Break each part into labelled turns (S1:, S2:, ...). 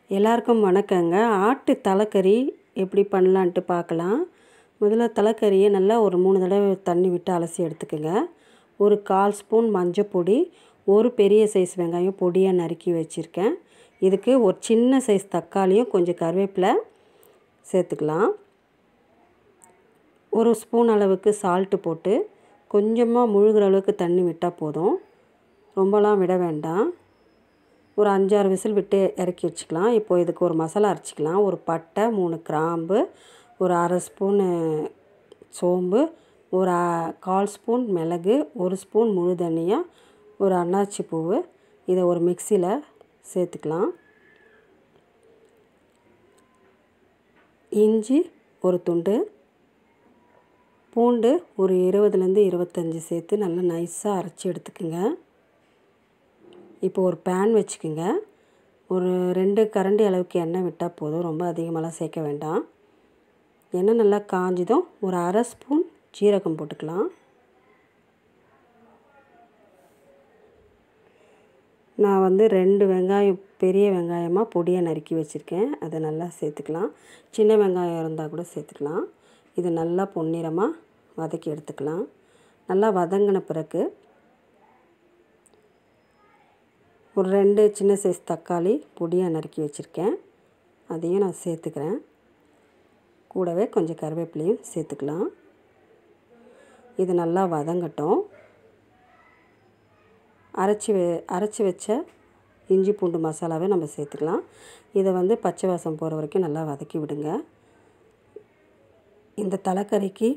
S1: எல்லாருக்கும் வணக்கங்க ஆட்டு தலைக்கறி எப்படி பண்ணலான்ட்டு பார்க்கலாம் முதல்ல தலைக்கறியை நல்லா ஒரு மூணு தடவை தண்ணி விட்டு அலசி எடுத்துக்கோங்க ஒரு கால் ஸ்பூன் மஞ்சள் பொடி ஒரு பெரிய சைஸ் வெங்காயம் பொடியாக நறுக்கி வச்சுருக்கேன் இதுக்கு ஒரு சின்ன சைஸ் தக்காளியும் கொஞ்சம் கருவேப்பிலை சேர்த்துக்கலாம் ஒரு ஸ்பூன் அளவுக்கு சால்ட்டு போட்டு கொஞ்சமாக முழுகிற அளவுக்கு தண்ணி விட்டால் போதும் ரொம்பலாம் விட வேண்டாம் ஒரு அஞ்சாறு விசில் விட்டு இறக்கி வச்சுக்கலாம் இப்போது இதுக்கு ஒரு மசாலா அரைச்சிக்கலாம் ஒரு பட்டை மூணு கிராம்பு ஒரு அரை ஸ்பூனு சோம்பு ஒரு கால் ஸ்பூன் மிளகு ஒரு ஸ்பூன் முழு தனியா ஒரு அன்னாச்சி பூவு இதை ஒரு மிக்சியில் சேர்த்துக்கலாம் இஞ்சி ஒரு துண்டு பூண்டு ஒரு இருபதுலேருந்து இருபத்தஞ்சி சேர்த்து நல்லா நைஸாக அரைச்சி எடுத்துக்கோங்க இப்போ ஒரு பேன் வச்சுக்கோங்க ஒரு ரெண்டு கரண்டி அளவுக்கு எண்ணெய் விட்டால் போதும் ரொம்ப அதிகமாகலாம் சேர்க்க வேண்டாம் எண்ணெய் நல்லா காஞ்சதும் ஒரு அரை ஸ்பூன் ஜீரகம் போட்டுக்கலாம் நான் வந்து ரெண்டு வெங்காயம் பெரிய வெங்காயமாக பொடியாக நறுக்கி வச்சுருக்கேன் அதை நல்லா சேர்த்துக்கலாம் சின்ன வெங்காயம் இருந்தால் கூட சேர்த்துக்கலாம் இது நல்லா பொன்னிறமாக வதக்கி எடுத்துக்கலாம் நல்லா வதங்கின பிறகு ஒரு ரெண்டு சின்ன சைஸ் தக்காளி பொடியாக நறுக்கி வச்சுருக்கேன் அதையும் நான் சேர்த்துக்கிறேன் கூடவே கொஞ்சம் கருவேப்பிலையும் சேர்த்துக்கலாம் இது நல்லா வதங்கட்டும் அரைச்சி வெ அரைச்சி வச்ச இஞ்சி பூண்டு மசாலாவை நம்ம சேர்த்துக்கலாம் இதை வந்து பச்சை வாசம் போகிற வரைக்கும் நல்லா வதக்கி விடுங்க இந்த தலைக்கறிக்கு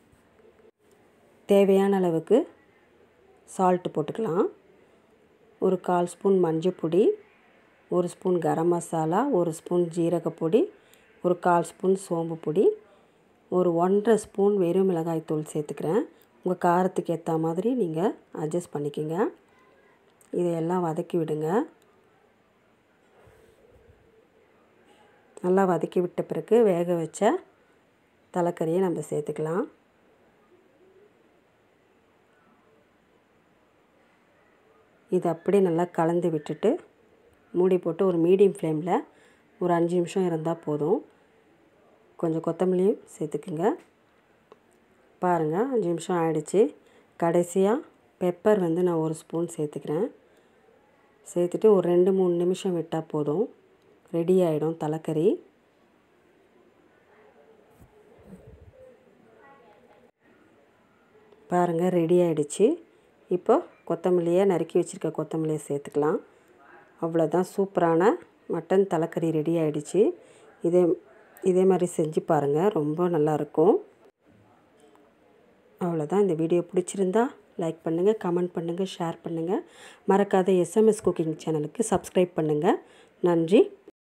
S1: தேவையான அளவுக்கு சால்ட்டு போட்டுக்கலாம் ஒரு கால் ஸ்பூன் மஞ்சள் பொடி ஒரு ஸ்பூன் கரம் மசாலா ஒரு ஸ்பூன் ஜீரகப்பொடி ஒரு கால் ஸ்பூன் சோம்பு பொடி ஒரு ஒன்றரை ஸ்பூன் வெறும் மிளகாய் தூள் சேர்த்துக்கிறேன் உங்கள் காரத்துக்கு ஏற்ற மாதிரி நீங்கள் அட்ஜஸ்ட் பண்ணிக்கோங்க இதையெல்லாம் வதக்கி விடுங்க நல்லா வதக்கி விட்ட பிறகு வேக வச்ச தலைக்கறியை நம்ம சேர்த்துக்கலாம் இது அப்படியே நல்லா கலந்து விட்டுட்டு மூடி போட்டு ஒரு மீடியம் ஃப்ளேமில் ஒரு அஞ்சு நிமிஷம் இருந்தால் போதும் கொஞ்சம் கொத்தமல்லியும் சேர்த்துக்குங்க பாருங்கள் அஞ்சு நிமிஷம் ஆகிடுச்சு கடைசியாக பெப்பர் வந்து நான் ஒரு ஸ்பூன் சேர்த்துக்கிறேன் சேர்த்துட்டு ஒரு ரெண்டு மூணு நிமிஷம் விட்டால் போதும் ரெடி ஆகிடும் தலைக்கறி பாருங்கள் ரெடி ஆகிடுச்சு இப்போ கொத்தமல்லியை நறுக்கி வச்சுருக்க கொத்தமல்லியை சேர்த்துக்கலாம் அவ்வளோதான் சூப்பரான மட்டன் தலைக்கறி ரெடி ஆகிடுச்சு இதே இதே மாதிரி செஞ்சு பாருங்கள் ரொம்ப நல்லாயிருக்கும் அவ்வளோதான் இந்த வீடியோ பிடிச்சிருந்தா லைக் பண்ணுங்கள் கமெண்ட் பண்ணுங்கள் ஷேர் பண்ணுங்கள் மறக்காத எஸ்எம்எஸ் குக்கிங் சேனலுக்கு சப்ஸ்கிரைப் பண்ணுங்கள் நன்றி